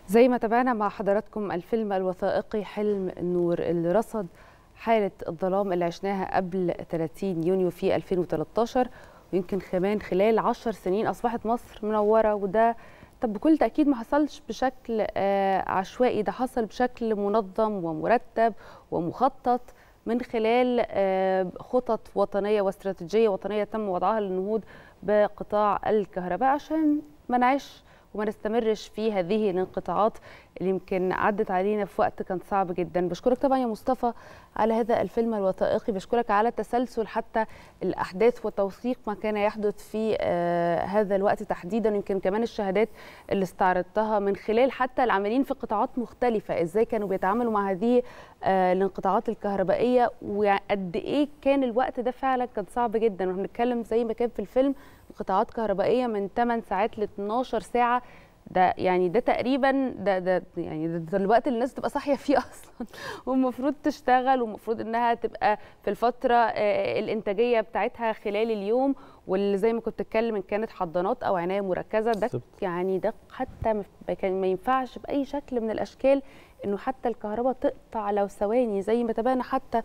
زي ما تابعنا مع حضراتكم الفيلم الوثائقي حلم النور اللي رصد حالة الظلام اللي عشناها قبل 30 يونيو في 2013 ويمكن كمان خلال 10 سنين أصبحت مصر منورة وده طب بكل تأكيد ما حصلش بشكل آه عشوائي ده حصل بشكل منظم ومرتب ومخطط من خلال آه خطط وطنية واستراتيجية وطنية تم وضعها للنهوض بقطاع الكهرباء عشان ما نعيش وما نستمرش في هذه الانقطاعات اللي يمكن عدت علينا في وقت كان صعب جدا بشكرك طبعا يا مصطفى على هذا الفيلم الوثائقي بشكرك على تسلسل حتى الاحداث وتوثيق ما كان يحدث في آه هذا الوقت تحديدا يمكن كمان الشهادات اللي استعرضتها من خلال حتى العاملين في قطاعات مختلفه ازاي كانوا بيتعاملوا مع هذه آه الانقطاعات الكهربائيه وقد ايه كان الوقت ده فعلا كان صعب جدا واحنا بنتكلم زي ما كان في الفيلم قطاعات كهربائيه من 8 ساعات ل 12 ساعه ده يعني ده تقريبا ده ده يعني ده, ده الوقت اللي الناس تبقى صاحيه فيه اصلا والمفروض تشتغل والمفروض انها تبقى في الفتره الانتاجيه بتاعتها خلال اليوم واللي زي ما كنت بتتكلم ان كانت حضانات او عنايه مركزه ده يعني ده حتى كان ما ينفعش باي شكل من الاشكال انه حتى الكهرباء تقطع لو ثواني زي ما تابعنا حتى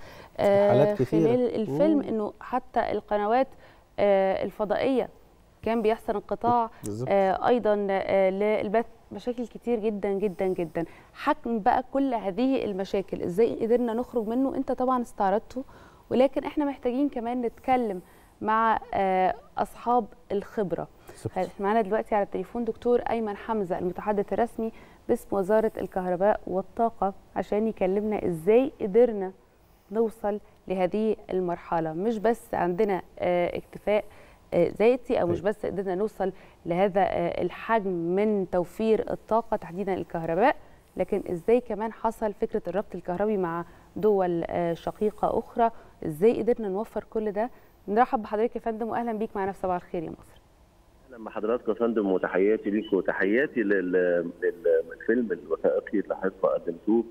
خلال الفيلم انه حتى القنوات الفضائيه كان بيحصل انقطاع آه ايضا آه للبث مشاكل كتير جدا جدا جدا حجم بقى كل هذه المشاكل ازاي قدرنا نخرج منه انت طبعا استعرضته ولكن احنا محتاجين كمان نتكلم مع آه اصحاب الخبره معانا دلوقتي على التليفون دكتور ايمن حمزه المتحدث الرسمي باسم وزاره الكهرباء والطاقه عشان يكلمنا ازاي قدرنا نوصل لهذه المرحله مش بس عندنا اكتفاء ذاتي او مش بس قدرنا نوصل لهذا الحجم من توفير الطاقه تحديدا الكهرباء لكن ازاي كمان حصل فكره الربط الكهربي مع دول شقيقه اخرى ازاي قدرنا نوفر كل ده نرحب بحضرتك يا فندم واهلا بيك معنا في صباح الخير يا مصر اهلا بحضراتكم يا فندم وتحياتي ليكم وتحياتي للفيلم الوثائقي اللي حضرتك قدمتوه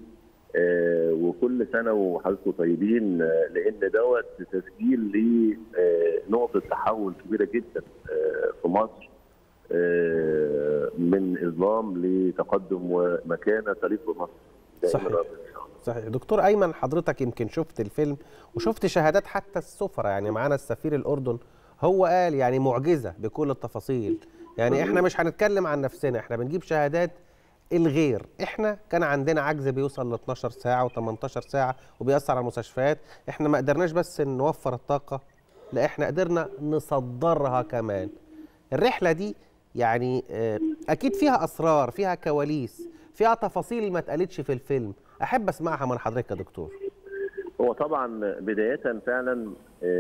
آه وكل سنه وحضراتكم طيبين آه لان دوت تسجيل لنقطه تحول كبيره جدا آه في مصر من اظلام لتقدم ومكانه تليق بمصر صحيح صحيح دكتور ايمن حضرتك يمكن شفت الفيلم وشفت شهادات حتى السفراء يعني معانا السفير الاردن هو قال يعني معجزه بكل التفاصيل يعني احنا مش هنتكلم عن نفسنا احنا بنجيب شهادات الغير احنا كان عندنا عجز بيوصل ل 12 ساعه و18 ساعه وبيأثر على المستشفيات احنا ما قدرناش بس نوفر الطاقه لا احنا قدرنا نصدرها كمان الرحله دي يعني اكيد فيها اسرار فيها كواليس فيها تفاصيل ما اتقالتش في الفيلم احب اسمعها من حضرتك يا دكتور هو طبعا بدايه فعلا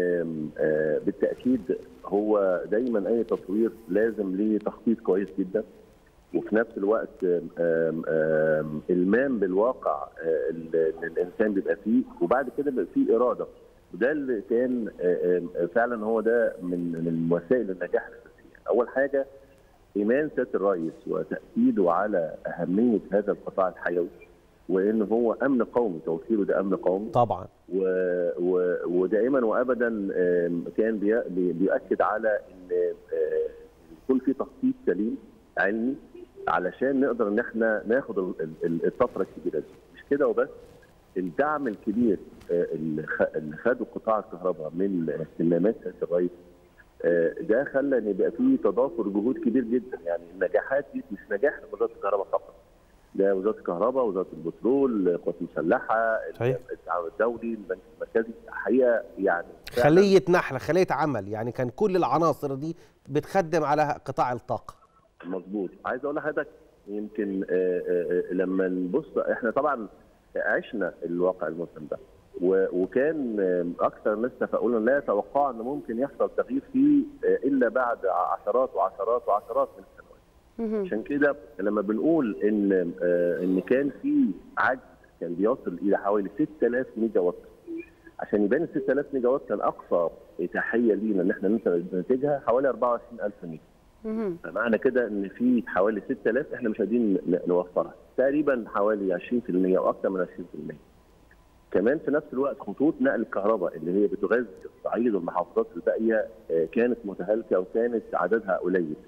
بالتاكيد هو دايما اي تصوير لازم ليه تخطيط كويس جدا وفي نفس الوقت آم آم المام بالواقع اللي الانسان بيبقى فيه وبعد كده بيبقى فيه اراده وده اللي كان فعلا هو ده من من وسائل النجاح الاساسيه اول حاجه ايمان سياده الرئيس وتاكيده على اهميه هذا القطاع الحيوي وان هو امن قومي توفيره ده امن قومي طبعا و و ودائما وابدا كان بي بيؤكد على ان يكون في تخطيط سليم علمي علشان نقدر ان احنا ناخد الطفره الكبيره دي مش كده وبس الدعم الكبير اللي خده قطاع الكهرباء من اهتمامات سياده الرئيس ده خلى ان يبقى فيه تضافر جهود كبير جدا يعني النجاحات دي مش نجاح لوزاره الكهرباء فقط ده وزاره الكهرباء وزاره البترول القوات المسلحه التعاون الدولي البنك المركزي حقيقه يعني خليه نحله خليه عمل يعني كان كل العناصر دي بتخدم على قطاع الطاقه مظبوط عايز اقول لحضرتك يمكن آآ آآ لما نبص احنا طبعا عشنا الواقع المسلم ده وكان اكثر الناس تفاؤلا لا يتوقع ان ممكن يحصل تغيير فيه الا بعد عشرات وعشرات وعشرات من السنوات عشان كده لما بنقول ان ان كان في عجز كان بيصل الى حوالي 6000 ميجا وات عشان يبان ال 6000 ميجا وات كان اقصى اتاحيه لينا ان احنا ننتجها حوالي 24000 ميجا فمعنى كده ان في حوالي 6000 احنا مش قادرين نوفرها تقريبا حوالي 20% او اكثر من 20% كمان في نفس الوقت خطوط نقل الكهرباء اللي هي بتغذي الصعيد والمحافظات الباقيه كانت متهالكه وكانت عددها قليل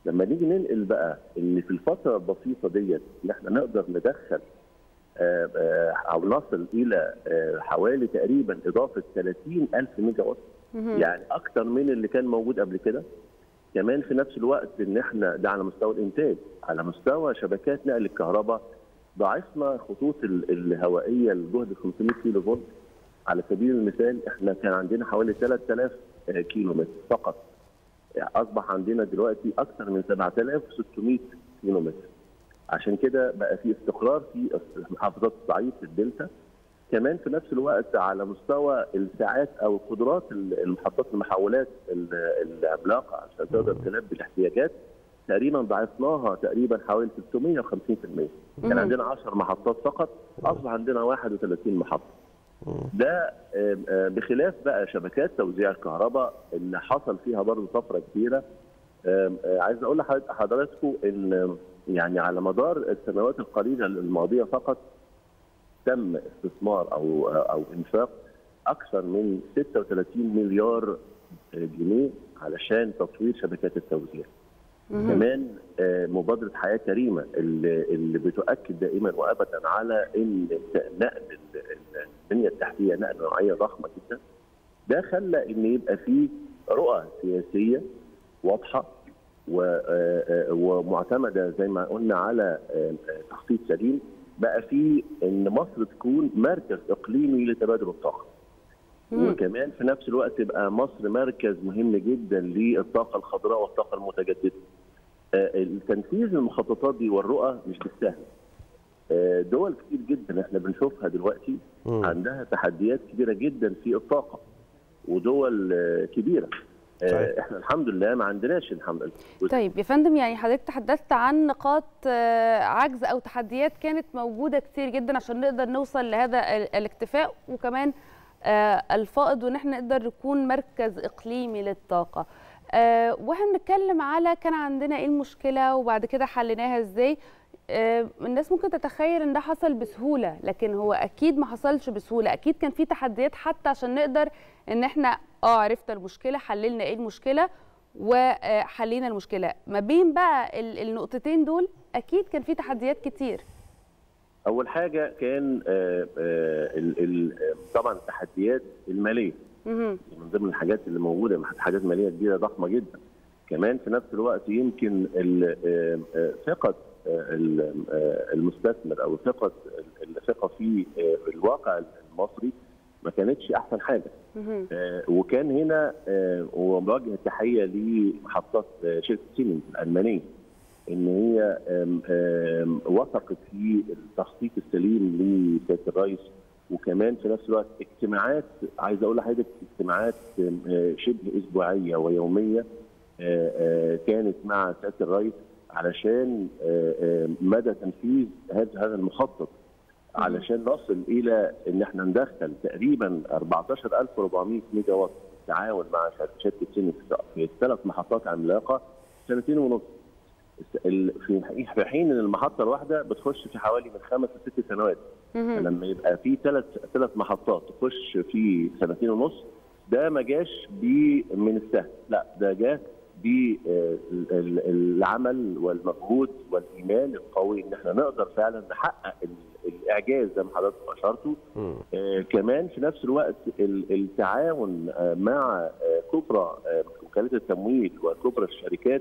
لما نيجي ننقل بقى ان في الفتره البسيطه ديت ان احنا نقدر ندخل آه، آه، او نصل الى آه، حوالي تقريبا اضافه 30 الف ميجا وات يعني اكتر من اللي كان موجود قبل كده كمان في نفس الوقت ان احنا ده على مستوى الانتاج على مستوى شبكات نقل الكهرباء ضاعفنا خطوط ال- الهوائيه لجهد 500 كيلو فولت على سبيل المثال احنا كان عندنا حوالي 3000 كيلو متر فقط يعني اصبح عندنا دلوقتي اكثر من 7600 كيلو متر عشان كده بقى في استقرار في محافظات الصعيد في الدلتا كمان في نفس الوقت على مستوى الساعات او قدرات المحطات المحولات ال- العملاقه عشان تقدر تلبي الاحتياجات تقريبا ضاعفناها تقريبا حوالي 650% كان عندنا 10 محطات فقط اصبح عندنا 31 محطه ده آه، آه، بخلاف بقى شبكات توزيع الكهرباء اللي حصل فيها برضه طفره كبيره آم، آه، عايز اقول لحضرت- لحضراتكم ان آم، يعني على مدار السنوات القليله الماضيه فقط تم استثمار او او انفاق اكثر من 36 مليار جنيه علشان تطوير شبكات التوزيع. كمان آه، مبادره حياه كريمه اللي, اللي بتؤكد دائما وابدا على ان نقل ال- ال- البنيه التحتيه نقل نوعيه ضخمه جدا ده خلى ان يبقى في رؤى سياسيه واضحه و- آه، آه، ومعتمده زي ما قلنا على آه، آه، تخطيط سليم بقى في ان مصر تكون مركز اقليمي لتبادل الطاقه. وكمان في نفس الوقت تبقى مصر مركز مهم جدا للطاقه الخضراء والطاقه المتجدده. آه، التنفيذ المخططات دي والرؤى مش بالسهل. آه، دول كتير جدا احنا بنشوفها دلوقتي مم. عندها تحديات كبيره جدا في الطاقه ودول آه، كبيره. آه، صحيح. احنا الحمد لله ما عندناش الحمد لله. طيب يا فندم يعني حضرتك تحدثت عن نقاط آه، عجز او تحديات كانت موجوده كتير جدا عشان نقدر نوصل لهذا ال- الاكتفاء وكمان آه، الفائض وان احنا نقدر نكون مركز اقليمي للطاقه آه، واحنا بنتكلم على كان عندنا ايه المشكله وبعد كده حليناها ازاي آه، الناس ممكن تتخيل ان ده حصل بسهوله لكن هو اكيد ما حصلش بسهوله اكيد كان في تحديات حتى عشان نقدر ان احنا اه عرفنا المشكله حللنا ايه المشكله وحلينا المشكله ما بين بقى ال- النقطتين دول اكيد كان في تحديات كتير اول حاجه كان آه، آه، ال- ال- آه، طبعا التحديات الماليه مهم. من ضمن الحاجات اللي موجوده حاجات ماليه كبيره ضخمه جدا كمان في نفس الوقت يمكن ال- آه، آه، ثقه آه، ال- آه، المستثمر او ثقه الثقه في آه، الواقع المصري ما كانتش احسن حاجه مهم. آه، وكان هنا آه، وبوجه التحيه لمحطات آه، شركه سيمنز الالمانيه ان هي آم، آم، وثقت في التخطيط السليم لسياده الرئيس وكمان في نفس الوقت اجتماعات عايز اقول لحضرتك اجتماعات آم، آه، شبه اسبوعيه ويوميه آه، آه، كانت مع سياده الرئيس علشان آه، آه، مدى تنفيذ هذا هذا المخطط علشان نصل الى ان احنا ندخل تقريبا 14400 ميجا وات تعاون مع شركه سيمنز في ثلاث محطات عملاقه سنتين ونص ال- في في حين ان المحطه الواحده بتخش في حوالي من خمس لست سنوات مهم. لما يبقى في ثلاث ثلاث محطات تخش في سنتين ونص ده ما جاش بي- من السهل لا ده جه بالعمل والمجهود والايمان القوي ان احنا نقدر فعلا نحقق ال- الاعجاز زي ما حضرتك اشرتوا مم. آه، كمان في نفس الوقت ال- التعاون آه، مع آه، كبرى آه، وكاله التمويل وكبرى الشركات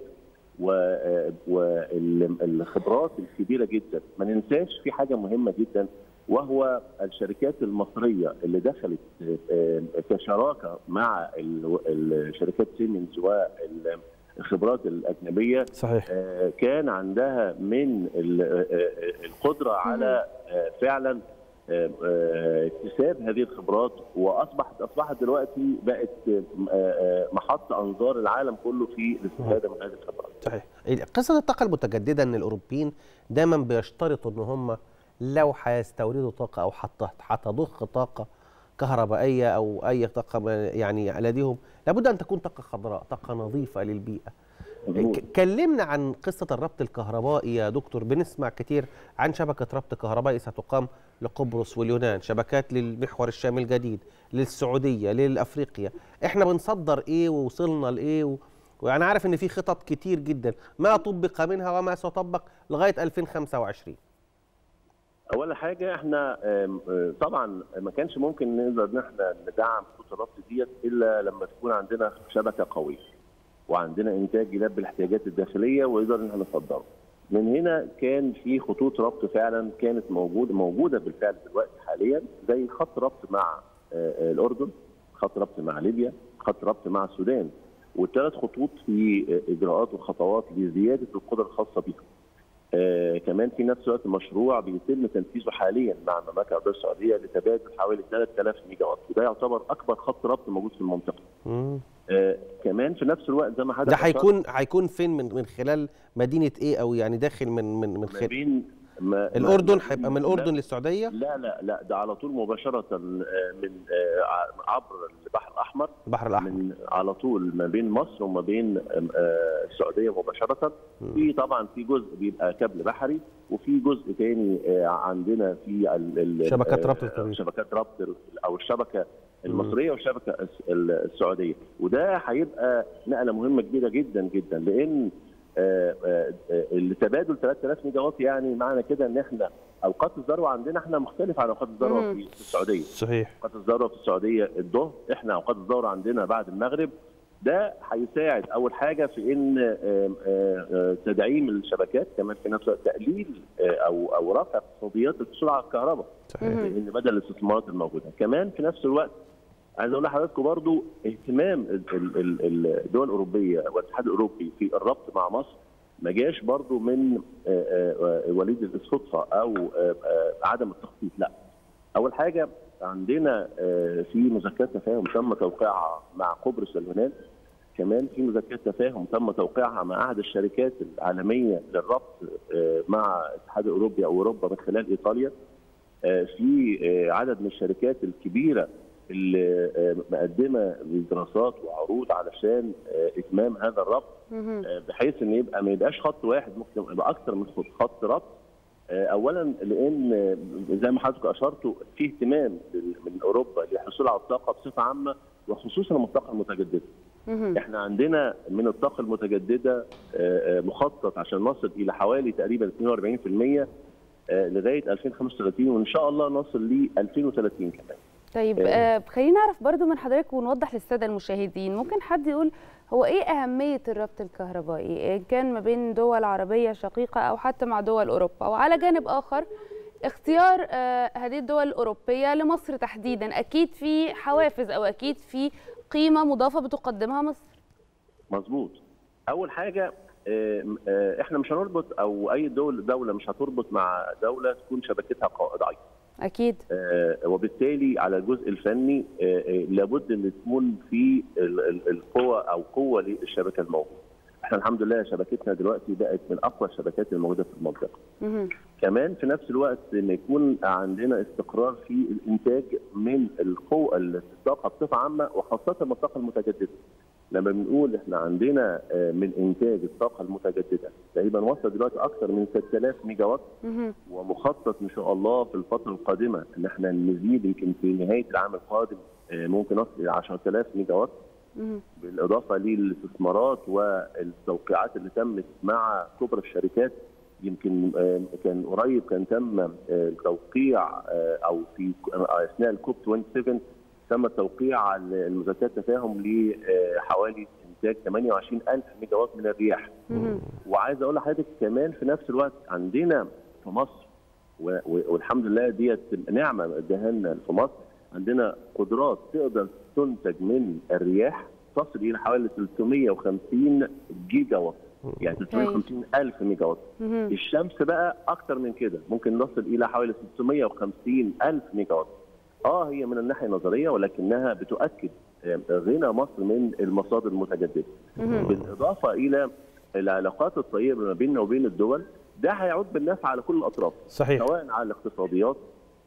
والخبرات الكبيره جدا ما ننساش في حاجه مهمه جدا وهو الشركات المصريه اللي دخلت آه، آه، كشراكه مع ال- الشركات سيمنز والخبرات الاجنبيه صحيح آه، كان عندها من ال- آه، آه، القدره على آه، فعلا آه، آه، اكتساب هذه الخبرات واصبحت اصبحت دلوقتي بقت آه، آه، محط انظار العالم كله في الاستفاده من هذه الخبرات. صحيح قصه الطاقه المتجدده ان الاوروبيين دايما بيشترطوا ان هم لو هيستوردوا طاقه او حت- هتضخ طاقه كهربائيه او اي طاقه ما- يعني لديهم لابد ان تكون طاقه خضراء طاقه نظيفه للبيئه مظبوط. ك- كلمنا عن قصه الربط الكهربائي يا دكتور بنسمع كتير عن شبكه ربط كهربائي ستقام لقبرص واليونان شبكات للمحور الشامي الجديد للسعوديه لافريقيا احنا بنصدر ايه ووصلنا لايه و... وانا عارف ان في خطط كتير جدا ما طبق منها وما سيطبق لغايه 2025 اول حاجه احنا آم، آه، طبعا ما كانش ممكن نقدر ان احنا ندعم خطوط الربط ديت الا لما تكون عندنا شبكه قويه وعندنا انتاج يلبي الاحتياجات الداخليه ويقدر ان احنا نصدره. من هنا كان في خطوط ربط فعلا كانت موجوده موجوده بالفعل دلوقتي حاليا زي خط ربط مع آه، آه، الاردن، خط ربط مع ليبيا، خط ربط مع السودان والثلاث خطوط في آه، اجراءات وخطوات لزياده القدره الخاصه بهم. آه كمان في نفس الوقت مشروع بيتم تنفيذه حاليا مع المملكه العربيه السعوديه لتبادل حوالي 3000 ميجا وات وده يعتبر اكبر خط ربط موجود في المنطقه. مم. آه كمان في نفس الوقت زي ما حضرتك ده أشرت، هيكون هيكون فين من من خلال مدينه ايه او يعني داخل من من من ما خلال بين ما الاردن ما- هيبقى من الاردن للسعوديه لا لا لا ده على طول مباشره آه، من آه، ع- عبر البحر الاحمر البحر الاحمر من على طول ما بين مصر وما بين آم، آه، السعوديه مباشره في طبعا في جزء بيبقى كابل بحري وفي جزء تاني آه، عندنا في ال- ال- شبكات آه، ربط الكبير. شبكات ربط ال- او الشبكه المصريه والشبكه الس- ال- السعوديه وده هيبقى نقله مهمه كبيره جدا جدا لان آه، آه، آه، التبادل 3000 ميجا وات يعني معنى كده ان احنا اوقات الذروه عندنا احنا مختلف عن اوقات الذروه مم. في في السعوديه صحيح اوقات الذروه في السعوديه الظهر احنا اوقات الذروه عندنا بعد المغرب ده هيساعد اول حاجه في ان آم، آه، آه، تدعيم الشبكات كمان في نفس الوقت تقليل آه، او او رفع اقتصاديات الحصول على الكهرباء صحيح لان بدل الاستثمارات الموجوده كمان في نفس الوقت عايز اقول لحضراتكم برضو اهتمام ال- ال- ال- الدول الاوروبيه والاتحاد الاوروبي في الربط مع مصر ما جاش برضو من آه، آه، آه، وليد الصدفه او آه، آه، عدم التخطيط لا اول حاجه عندنا آه، في مذكرات تفاهم تم توقيعها مع قبرص واليونان كمان في مذكرات تفاهم تم توقيعها مع احد الشركات العالميه للربط آه، مع الاتحاد الاوروبي او اوروبا من خلال ايطاليا آه، في آه، عدد من الشركات الكبيره اللي آه، مقدمه دراسات وعروض علشان آه، اتمام هذا الربط مهم. آه، بحيث ان يبقى ما يبقاش خط واحد ممكن يبقى اكثر من خط خط ربط آه، اولا لان آه، زي ما حضرتك اشرتوا في اهتمام لل- من اوروبا للحصول على الطاقه بصفه عامه وخصوصا الطاقه المتجدده. مهم. احنا عندنا من الطاقه المتجدده آه، آه، مخطط عشان نصل الى حوالي تقريبا 42% آه، لغايه 2035 وان شاء الله نصل ل 2030 كمان. طيب آه. آه خلينا نعرف برضو من حضرتك ونوضح للساده المشاهدين ممكن حد يقول هو ايه اهميه الربط الكهربائي ان كان ما بين دول عربيه شقيقه او حتى مع دول اوروبا وعلى جانب اخر اختيار آه هذه الدول الاوروبيه لمصر تحديدا اكيد في حوافز او اكيد في قيمه مضافه بتقدمها مصر مظبوط اول حاجه آه، آه، احنا مش هنربط او اي دول دوله مش هتربط مع دوله تكون شبكتها قا- ضعيفه اكيد آه، وبالتالي على الجزء الفني آه، آه، لابد ان تكون في ال- ال- القوه او قوه للشبكه الموجوده. احنا الحمد لله شبكتنا دلوقتي بقت من اقوى الشبكات الموجوده في المنطقه. مهم. كمان في نفس الوقت ان يكون عندنا استقرار في الانتاج من القوة الطاقه بصفه عامه وخاصه الطاقه المتجدده. لما بنقول احنا عندنا آه، من انتاج الطاقه المتجدده تقريبا وصل دلوقتي اكثر من 6000 ميجا وات مهم. ومخطط ان شاء الله في الفتره القادمه ان احنا نزيد يمكن في نهايه العام القادم آه، ممكن نصل الى 10000 ميجا وات مهم. بالاضافه للاستثمارات والتوقيعات اللي تمت مع كبرى الشركات يمكن آه، كان قريب كان تم آه، التوقيع آه، او في آه، اثناء الكوب 27 تم التوقيع على المذكرات تفاهم لحوالي انتاج 28000 ميجا وات من الرياح مهم. وعايز اقول لحضرتك كمان في نفس الوقت عندنا في مصر و- و- والحمد لله ديت نعمه اداها لنا في مصر عندنا قدرات تقدر تنتج من الرياح تصل الى حوالي 350 جيجا وات يعني 350 الف ميجا وات مهم. الشمس بقى اكتر من كده ممكن نصل الى حوالي 650 الف ميجا وات اه هي من الناحيه النظريه ولكنها بتؤكد آه، غنى مصر من المصادر المتجدده مهم. بالاضافه الى العلاقات الطيبه ما بيننا وبين الدول ده هيعود بالنفع على كل الاطراف صحيح سواء على الاقتصاديات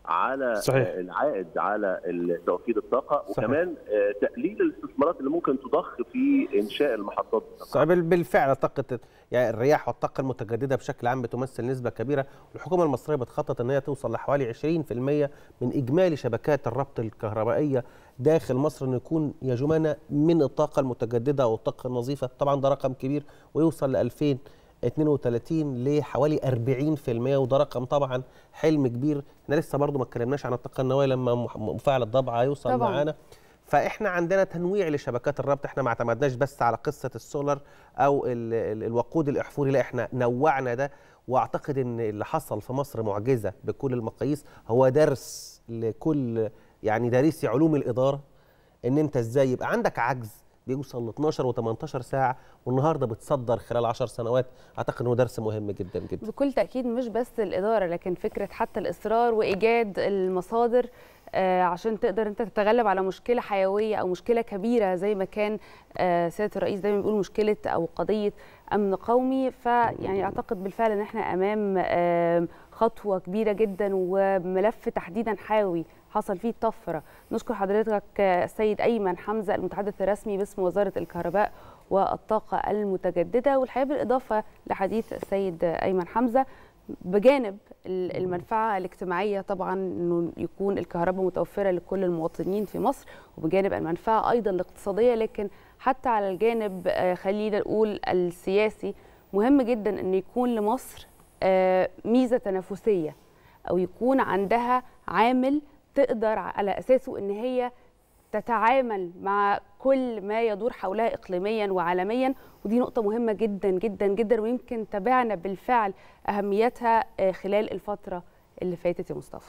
على صحيح. آه، العائد على ال- توفير الطاقه صحيح. وكمان آه، تقليل الاستثمارات اللي ممكن تضخ في انشاء المحطات صحيح بال- بالفعل طاقة يعني الرياح والطاقة المتجددة بشكل عام بتمثل نسبة كبيرة والحكومة المصرية بتخطط أن هي توصل لحوالي 20% من إجمالي شبكات الربط الكهربائية داخل مصر أن يكون يا جمانة من الطاقة المتجددة أو الطاقة النظيفة طبعا ده رقم كبير ويوصل ل 2032 لحوالي 40% وده رقم طبعا حلم كبير احنا لسه برضو ما اتكلمناش عن الطاقة النووية لما مح- مفاعل الضبعة يوصل طبعاً. معانا فاحنا عندنا تنويع لشبكات الربط احنا ما اعتمدناش بس على قصه السولار او ال ال الوقود الاحفوري لا احنا نوعنا ده واعتقد ان اللي حصل في مصر معجزه بكل المقاييس هو درس لكل يعني دارسي علوم الاداره ان انت ازاي يبقى عندك عجز بيوصل ل 12 و18 ساعه والنهارده بتصدر خلال 10 سنوات اعتقد انه درس مهم جدا جدا بكل تأكيد مش بس الإدارة لكن فكرة حتى الإصرار وإيجاد المصادر آه، عشان تقدر انت تتغلب على مشكله حيويه او مشكله كبيره زي ما كان آه، سياده الرئيس دايما بيقول مشكله او قضيه امن قومي فيعني اعتقد بالفعل ان احنا امام آه، خطوه كبيره جدا وملف تحديدا حيوي حصل فيه طفره نشكر حضرتك آه، السيد ايمن حمزه المتحدث الرسمي باسم وزاره الكهرباء والطاقه المتجدده والحقيقه بالاضافه لحديث السيد ايمن حمزه بجانب ال- المنفعه الاجتماعيه طبعا انه يكون الكهرباء متوفره لكل المواطنين في مصر وبجانب المنفعه ايضا الاقتصاديه لكن حتى على الجانب آه، خلينا نقول السياسي مهم جدا ان يكون لمصر آه، ميزه تنافسيه او يكون عندها عامل تقدر على اساسه ان هي تتعامل مع كل ما يدور حولها اقليميا وعالميا ودي نقطه مهمه جدا جدا جدا ويمكن تابعنا بالفعل اهميتها آه، خلال الفتره اللي فاتت يا مصطفى